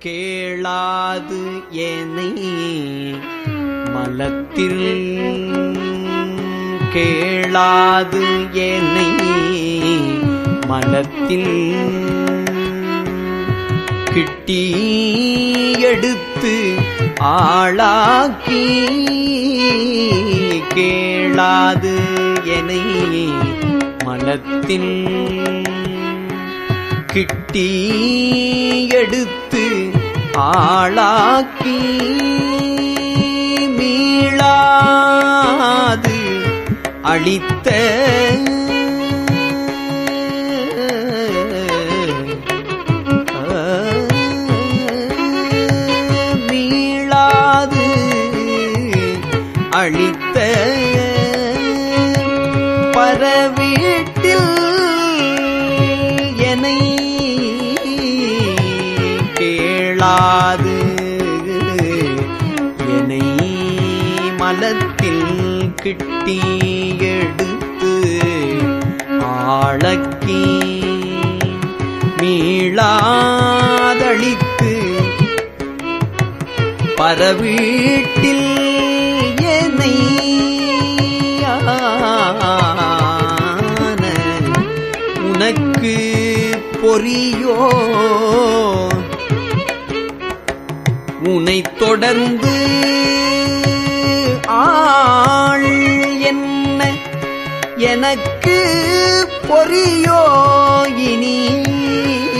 கேளாது ஏனை மலத்தில் கேளாது ஏனை மலத்தில் கிட்டி எடுத்து ஆளாக்கி கேளாது எனை மலத்தில் கிட்டி எடுத்து ஆளாக்கி மீளாது அளித்த மீளாது அளித்த பரவீட்டில் என்னை கேளாது என்னை மலத்தில் கிட்டி எடுத்து ஆளக்கி மீளாதளித்து பரவீட்டில் என்னை ஆன உனக்கு பொறியோ உனை தொடர்ந்து ஆள் என்ன எனக்கு பொறியோ இனி